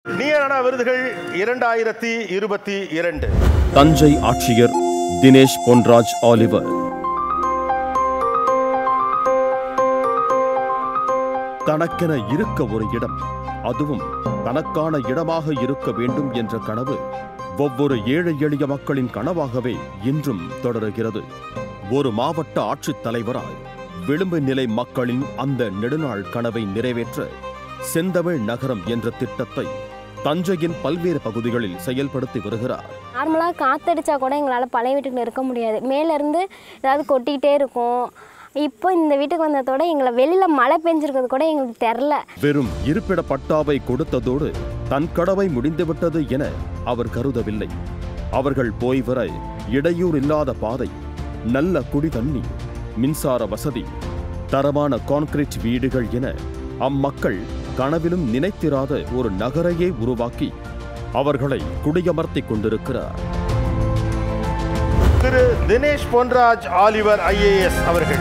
நீயரானா விருதுகள் இரண்டாயிரத்தி இருபத்தி இரண்டு தஞ்சை ஆட்சியர் தினேஷ் பொன்ராஜ் ஆலிவர் தனக்கென இருக்க ஒரு இடம் அதுவும் தனக்கான இடமாக இருக்க வேண்டும் என்ற கனவு ஒவ்வொரு ஏழை எளிய மக்களின் கனவாகவே இன்றும் தொடருகிறது ஒரு மாவட்ட ஆட்சித் தலைவராய் விளிம்பு நிலை மக்களின் அந்த நெடுநாள் கனவை நிறைவேற்ற செந்தமிழ் நகரம் என்ற திட்டத்தை தஞ்சையின் பல்வேறு பகுதிகளில் செயல்படுத்தி வருகிறார் நார்மலாக காற்றடிச்சா கூட எங்களால் பழைய வீட்டுக்குள்ள இருக்க முடியாது மேலேருந்து ஏதாவது கொட்டிக்கிட்டே இருக்கும் இப்போ இந்த வீட்டுக்கு வந்ததோட எங்களை வெளியில் மழை பெஞ்சிருக்கிறது கூட எங்களுக்கு தெரில வெறும் இருப்பிட பட்டாவை கொடுத்ததோடு தன் கடவை முடிந்துவிட்டது என அவர் கருதவில்லை அவர்கள் போய் வர இடையூறு இல்லாத பாதை நல்ல குடி தண்ணீர் மின்சார வசதி தரமான கான்கிரீட் வீடுகள் என அம்மக்கள் கனவிலும் நினைத்திராத ஒரு நகரையே உருவாக்கி அவர்களை குடியமர்த்திக் கொண்டிருக்கிறார் திரு தினேஷ் பொன்ராஜ் ஆலிவர் ஐஏஎஸ் அவர்கள்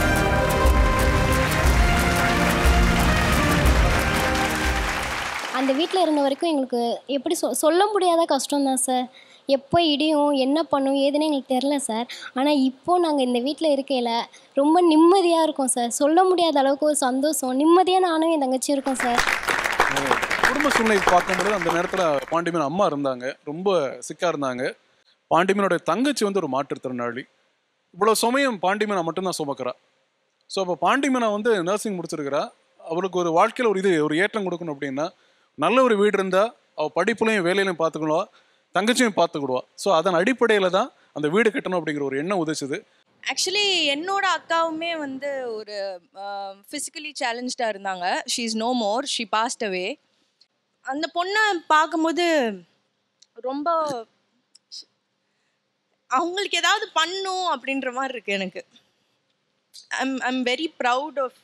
அந்த வீட்டில் இருந்த வரைக்கும் எங்களுக்கு எப்படி சொ சொல்ல முடியாத கஷ்டம் தான் சார் எப்போ இடியும் என்ன பண்ணும் ஏதுன்னு எங்களுக்கு தெரில சார் ஆனால் இப்போது நாங்கள் இந்த வீட்டில் இருக்கையில் ரொம்ப நிம்மதியாக இருக்கோம் சார் சொல்ல முடியாத அளவுக்கு ஒரு சந்தோஷம் நிம்மதியாக நானும் என் தங்கச்சியும் இருக்கோம் சார் குடும்ப சூழ்நிலை பார்க்கும்போது அந்த நேரத்தில் பாண்டிமன் அம்மா இருந்தாங்க ரொம்ப சிக்கா இருந்தாங்க பாண்டிமனோட தங்கச்சி வந்து ஒரு மாற்றுத்திறனாளி இவ்வளோ சுமையும் பாண்டிமனை மட்டும்தான் சுமக்கிறா ஸோ அப்போ பாண்டிமனை வந்து நர்சிங் முடிச்சிருக்கிறா அவளுக்கு ஒரு வாழ்க்கையில் ஒரு இது ஒரு ஏற்றம் கொடுக்கணும் அப்படின்னா நல்ல ஒரு வீடு இருந்தால் அவள் படிப்புலையும் வேலையிலையும் பார்த்துக்கணும் தங்கச்சியும் பார்த்துக்கிடுவா ஸோ அதன் அடிப்படையில் தான் அந்த வீடு கட்டணும் அப்படிங்கிற ஒரு எண்ணம் உதிச்சுது ஆக்சுவலி என்னோட அக்காவுமே வந்து ஒரு ஃபிசிக்கலி சேலஞ்ச்டாக இருந்தாங்க she is no more she passed away அந்த பொண்ணை பார்க்கும்போது ரொம்ப அவங்களுக்கு ஏதாவது பண்ணும் அப்படின்ற மாதிரி இருக்கு எனக்கு I'm I'm very proud of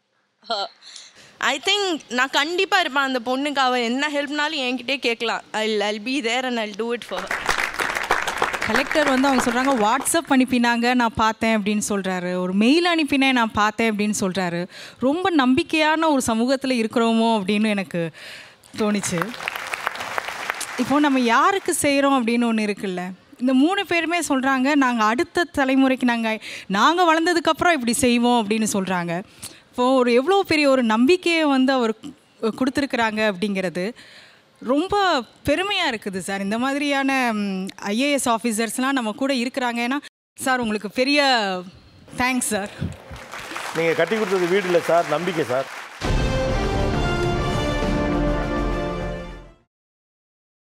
I think நான் கண்டிப்பாக இருப்பேன் அந்த பொண்ணுக்கு அவள் என்ன ஹெல்ப்னாலும் என்கிட்டே கேட்கலாம் I I'll be there and I'll do it for collector வந்து அவங்க சொல்கிறாங்க வாட்ஸ்அப் அனுப்பினாங்க நான் பார்த்தேன் அப்படின்னு சொல்கிறாரு ஒரு மெயில் அனுப்பினேன் நான் பார்த்தேன் அப்படின்னு சொல்கிறாரு ரொம்ப நம்பிக்கையான ஒரு சமூகத்தில் இருக்கிறோமோ அப்படின்னு எனக்கு தோணுச்சு இப்போ நம்ம யாருக்கு செய்கிறோம் அப்படின்னு ஒன்று இருக்குல்ல இந்த மூணு பேருமே சொல்கிறாங்க நாங்கள் அடுத்த தலைமுறைக்கு நாங்கள் நாங்கள் வளர்ந்ததுக்கப்புறம் இப்படி செய்வோம் அப்படின்னு சொல்கிறாங்க இப்போது ஒரு எவ்வளோ பெரிய ஒரு நம்பிக்கையை வந்து அவர் கொடுத்துருக்குறாங்க அப்படிங்கிறது ரொம்ப பெருமையாக இருக்குது சார் இந்த மாதிரியான ஐஏஎஸ் ஆஃபீஸர்ஸ்லாம் நம்ம கூட இருக்கிறாங்க ஏன்னா சார் உங்களுக்கு பெரிய தேங்க்ஸ் சார் நீங்கள் கட்டி கொடுத்தது வீடு இல்லை சார் நம்பிக்கை சார்